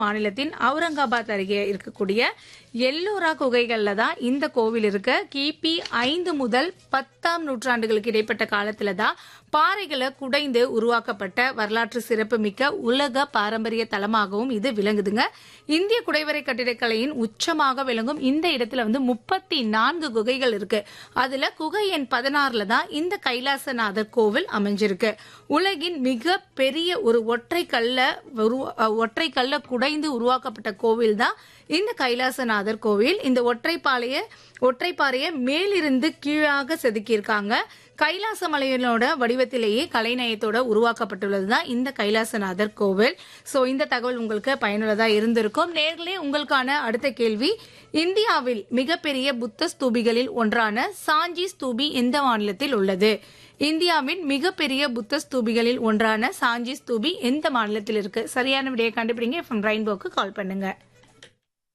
மாநிலத்தின் அவுரங்காபாத் அருகே இருக்கக்கூடிய எல்லோரா குகைகள்ல தான் இந்த கோவில் இருக்கு கிபி ஐந்து முதல் பத்தாம் நூற்றாண்டுகளுக்கு இடைப்பட்ட காலத்துல தான் பாறைகளை குடைந்து உருவாக்கப்பட்ட வரலாற்று சிறப்புமிக்க உலக பாரம்பரிய தலமாகவும் இது விளங்குதுங்க இந்திய குடைவரை கட்டிடக்கலையின் உச்சமாக விளங்கும் இந்த இடத்துல வந்து முப்பத்தி நான்கு குகைகள் இருக்கு அதுல குகை எண் பதினாறுல தான் இந்த கைலாசநாதர் கோவில் அமைஞ்சிருக்கு உலகின் மிக பெரிய ஒரு ஒற்றை கல்ல உருவா- அஹ் ஒற்றை கல்ல குடைந்து உருவாக்கப்பட்ட கோவில் தான் இந்த கைலாசநாதர் கோவில் இந்த ஒற்றைப்பாளைய ஒற்றைப்பாறையை மேலிருந்து கீழாக செதுக்கியிருக்காங்க கைலாச மலையினோட வடிவத்திலேயே கலைநயத்தோட உருவாக்கப்பட்டுள்ளது தான் இந்த கைலாசநாதர் கோவில் சோ இந்த தகவல் உங்களுக்கு பயனுள்ளதா இருந்திருக்கும் நேர்களே உங்களுக்கான அடுத்த கேள்வி இந்தியாவில் மிகப்பெரிய புத்த ஸ்தூபிகளில் ஒன்றான சாஞ்சி ஸ்தூபி எந்த மாநிலத்தில் உள்ளது இந்தியாவின் மிகப்பெரிய புத்த ஸ்தூபிகளில் ஒன்றான சாஞ்சி ஸ்தூபி எந்த மாநிலத்தில் இருக்கு சரியான விடையை கண்டுபிடிங்க எஃப்எம் ரெயின்போக்கு கால் பண்ணுங்க